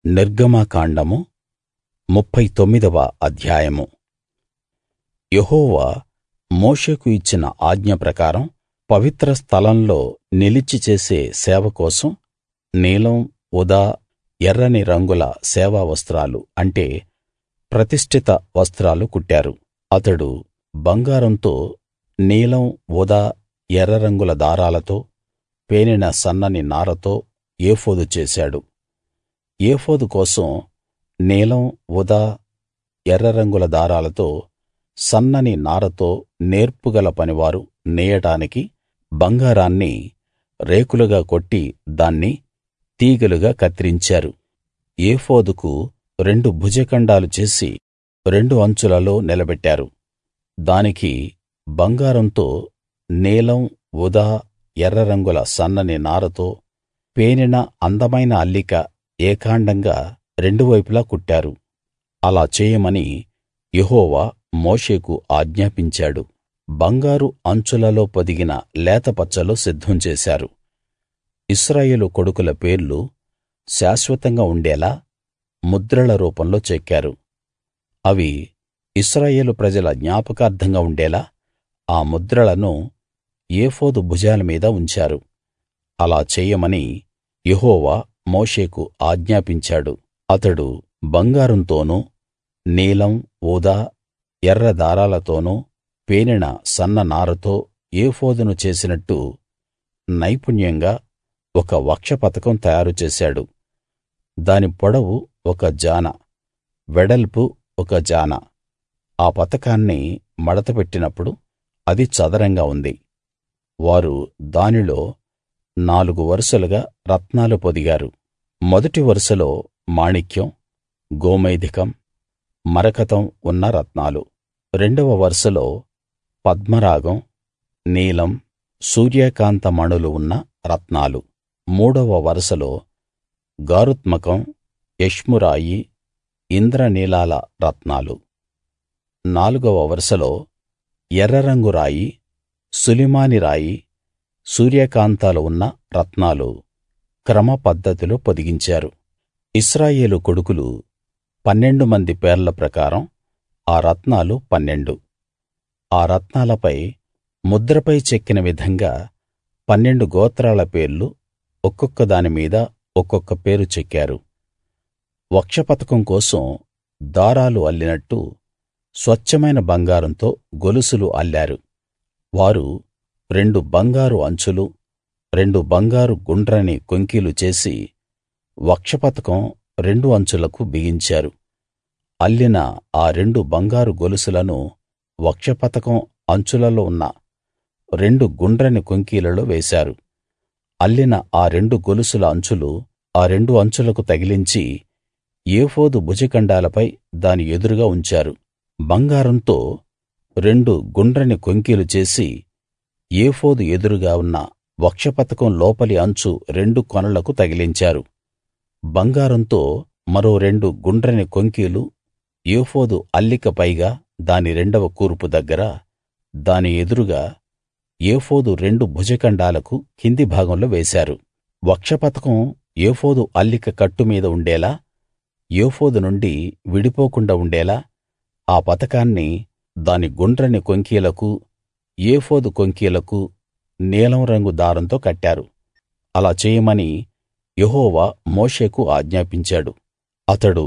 నిర్గమకాండము ముప్ఫై తొమ్మిదవ అధ్యాయము యెహోవా మోషేకు ఇచ్చిన ఆజ్ఞ ప్రకారం పవిత్ర స్థలంలో నిలిచి చేసే సేవ కోసం నీలం ఊదా ఎర్రని రంగుల సేవా వస్త్రాలు అంటే ప్రతిష్ఠిత వస్త్రాలు కుట్టారు అతడు బంగారంతో నీలం ఊదా ఎర్ర రంగుల దారాలతో పేనిన సన్నని నారతో ఏఫోదు చేశాడు ఏఫోదు కోసం నీలం ఊదా ఎర్ర రంగుల దారాలతో సన్నని నారతో నేర్పుగల పనివారు నేయడానికి బంగారాన్ని రేకులుగా కొట్టి దాన్ని తీగెలుగా కత్తిరించారు ఏఫోదుకు రెండు భుజఖండాలు చేసి రెండు అంచులలో నిలబెట్టారు దానికి బంగారంతో నీలం ఊదా ఎర్ర రంగుల సన్నని నారతో పేనిన అందమైన అల్లిక ఏకాండంగా రెండు వైపులా కుట్టారు అలా చేయమని యెహోవా మోషేకు ఆజ్ఞాపించాడు బంగారు అంచులలో పొదిగిన లేత పచ్చలు సిద్ధం చేశారు ఇశ్రాయేలు కొడుకుల పేర్లు శాశ్వతంగా ఉండేలా ముద్రల రూపంలో చెక్కారు అవి ఇశ్రాయేలు ప్రజల జ్ఞాపకార్థంగా ఉండేలా ఆ ముద్రలను ఏఫోదు భుజాల మీద ఉంచారు అలా చెయ్యమని యెహోవా మోషేకు ఆజ్ఞాపించాడు అతడు బంగారంతోనూ నీలం ఊదా ఎర్ర దారాలతోనూ పేనిన సన్న నారతో ఏఫోదును చేసినట్టు నైపుణ్యంగా ఒక వక్షపతకం తయారు చేశాడు దాని పొడవు ఒక జాన వెడల్పు ఒక జాన ఆ పతకాన్ని మడత పెట్టినప్పుడు అది చదరంగా ఉంది వారు దానిలో నాలుగు వరుసలుగా రత్నాలు పొదిగారు మొదటి వరుసలో మాణిక్యం గోమేధికం మరకతం ఉన్న రత్నాలు రెండవ వరుసలో పద్మరాగం నీలం సూర్యకాంత మణులు ఉన్న రత్నాలు మూడవ వరుసలో గారుత్మకం యష్మురాయి ఇంద్రనీలాల రత్నాలు నాలుగవ వరుసలో ఎర్రరంగు రాయి సులిమాని రాయి సూర్యకాంతాలు ఉన్న రత్నాలు క్రమ పద్ధతిలో పొదిగించారు ఇశ్రాయేలు కొడుకులు పన్నెండు మంది పేర్ల ప్రకారం ఆ రత్నాలు పన్నెండు ఆ రత్నాలపై ముద్రపై చెక్కిన విధంగా పన్నెండు గోత్రాల పేర్లు ఒక్కొక్క దాని మీద ఒక్కొక్క పేరు చెక్కారు వక్షపతకం కోసం దారాలు అల్లినట్టు స్వచ్ఛమైన బంగారంతో గొలుసులు అల్లారు వారు రెండు బంగారు అంచులు రెండు బంగారు గుండ్రని కొంకీలు చేసి వక్షపతకం రెండు అంచులకు బిగించారు అల్లిన ఆ రెండు బంగారు గొలుసులను వక్షపతకం అంచులలో ఉన్న రెండు గుండ్రని కొంకీలలో వేశారు అల్లిన ఆ రెండు గొలుసుల అంచులు ఆ రెండు అంచులకు తగిలించి ఏఫోదు భుజఖండాలపై దాని ఎదురుగా ఉంచారు బంగారంతో రెండు గుండ్రని కొంకీలు చేసి ఏఫోదు ఎదురుగా ఉన్న వక్షపతకం లోపలి అంచు రెండు కొనలకు తగిలించారు బంగారంతో మరో రెండు గుండ్రని కొంకీలు ఏఫోదు అల్లిక పైగా దాని రెండవ కూర్పు దగ్గర దాని ఎదురుగా ఏఫోదు రెండు భుజఖండాలకు కింది భాగంలో వేశారు వక్షపతకం ఏఫోదు అల్లిక కట్టు మీద ఉండేలా ఏఫోదు నుండి విడిపోకుండా ఉండేలా ఆ పతకాన్ని దాని గుండ్రని కొంకీలకు ఏఫోదు కొంకీలకు నీలం రంగు దారంతో కట్టారు అలా చేయమని యెహోవా మోషేకు ఆజ్ఞాపించాడు అతడు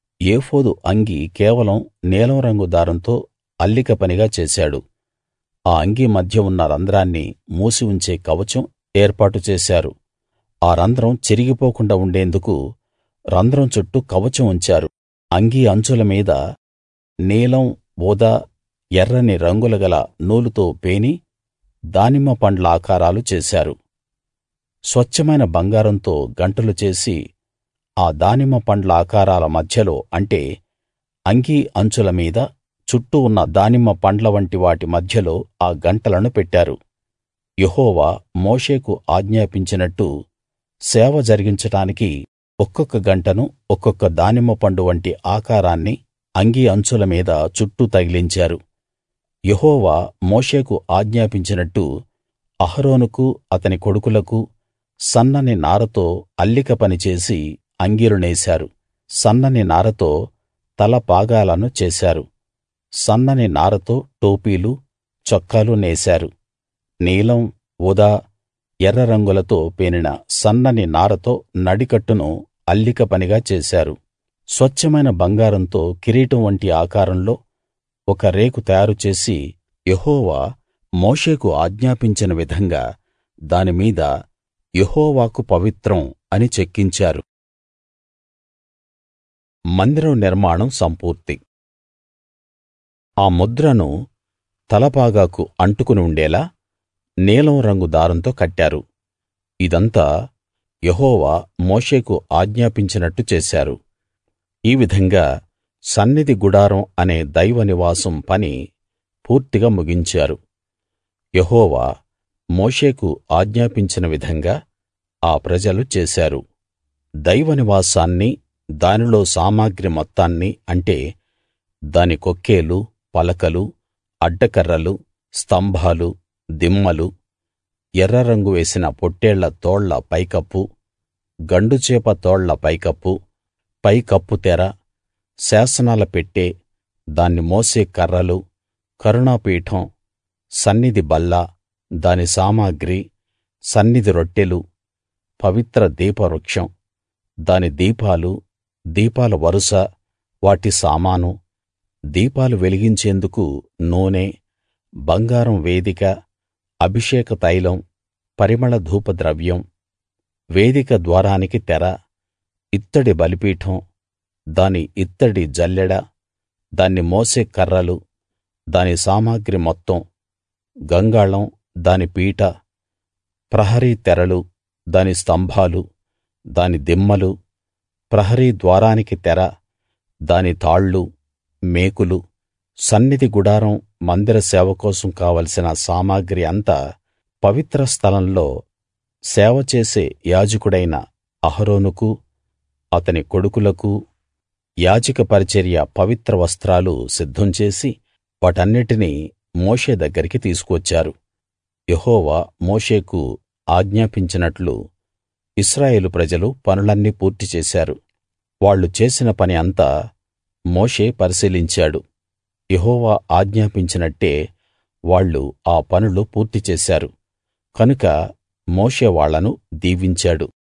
ఏఫోదు అంగీ కేవలం నీలం రంగు దారంతో అల్లిక పనిగా చేశాడు ఆ అంగీ మధ్య ఉన్న రంధ్రాన్ని మూసి ఉంచే కవచం ఏర్పాటు చేశారు ఆ రంధ్రం చిరిగిపోకుండా ఉండేందుకు రంధ్రం చుట్టూ కవచం ఉంచారు అంగీ అంచుల మీద నీలం ఊదా ఎర్రని రంగులు గల నూలుతో పేని దానిమ్మ పండ్ల ఆకారాలు చేశారు స్వచ్ఛమైన బంగారంతో గంటలు చేసి ఆ దానిమ్మ పండ్ల ఆకారాల మధ్యలో అంటే అంగీ అంచుల మీద చుట్టూ ఉన్న దానిమ్మ పండ్ల వంటి వాటి మధ్యలో ఆ గంటలను పెట్టారు యెహోవా మోషేకు ఆజ్ఞాపించినట్టు సేవ జరిగించడానికి ఒక్కొక్క గంటను ఒక్కొక్క దానిమ్మ పండు వంటి ఆకారాన్ని అంగీ అంచుల మీద చుట్టూ తగిలించారు యెహోవా మోషేకు ఆజ్ఞాపించినట్టు అహరోనుకు అతని కొడుకులకు సన్నని నారతో అల్లిక పని చేసి అంగీలు నేశారు సన్నని నారతో తలపాగాలను చేశారు సన్నని నారతో టోపీలు చొక్కాలు నేశారు నీలం ఊదా ఎర్ర రంగులతో పేనిన సన్నని నారతో నడికట్టును అల్లిక పనిగా చేశారు స్వచ్ఛమైన బంగారంతో కిరీటం వంటి ఆకారంలో ఒక రేకు తయారు చేసి యెహోవా మోషేకు ఆజ్ఞాపించిన విధంగా దాని మీద యెహోవాకు పవిత్రం అని చెక్కించారు మందిరం నిర్మాణం సంపూర్తి ఆ ముద్రను తలపాగాకు అంటుకుని ఉండేలా నీలం రంగు దారంతో కట్టారు ఇదంతా యెహోవా మోషేకు ఆజ్ఞాపించినట్టు చేశారు ఈ విధంగా సన్నిధి గుడారం అనే దైవ నివాసం పని పూర్తిగా ముగించారు యెహోవా మోషేకు ఆజ్ఞాపించిన విధంగా ఆ ప్రజలు చేశారు దైవ నివాసాన్ని దానిలో సామగ్రి మొత్తాన్ని అంటే దాని కొక్కేలు పలకలు అడ్డకర్రలు స్తంభాలు దిమ్మలు ఎర్ర రంగు వేసిన పొట్టేళ్ల తోళ్ల పైకప్పు గండుచేప తోళ్ల పైకప్పు పైకప్పు తెర శాసనాల పెట్టె దాన్ని మోసే కర్రలు కరుణాపీఠం సన్నిధి బల్ల దాని సామగ్రి సన్నిధి రొట్టెలు పవిత్ర దీపవృక్షం దాని దీపాలు దీపాల వరుస వాటి సామాను దీపాలు వెలిగించేందుకు నూనె బంగారం వేదిక అభిషేక తైలం పరిమళ ధూపద్రవ్యం వేదిక ద్వారానికి తెర ఇత్తడి బలిపీఠం దాని ఇత్తడి జల్లెడ దాన్ని మోసే కర్రలు దాని సామగ్రి మొత్తం గంగాళం దాని పీట ప్రహరీ తెరలు దాని స్తంభాలు దాని దిమ్మలు ప్రహరీ ద్వారానికి తెర దాని తాళ్ళు మేకులు సన్నిధి గుడారం మందిర సేవ కోసం కావలసిన సామగ్రి అంతా పవిత్ర స్థలంలో సేవ చేసే యాజకుడైన అహరోనుకూ అతని కొడుకులకూ యాజక పరిచర్య పవిత్ర వస్త్రాలు సిద్ధం చేసి వాటన్నిటినీ మోషే దగ్గరికి తీసుకువచ్చారు యెహోవా మోషేకు ఆజ్ఞాపించినట్లు ఇశ్రాయేలు ప్రజలు పనులన్నీ పూర్తి చేశారు వాళ్ళు చేసిన పని అంతా మోషే పరిశీలించాడు యెహోవా ఆజ్ఞాపించినట్టే వాళ్ళు ఆ పనులు పూర్తి చేశారు కనుక మోషే వాళ్ళను దీవించాడు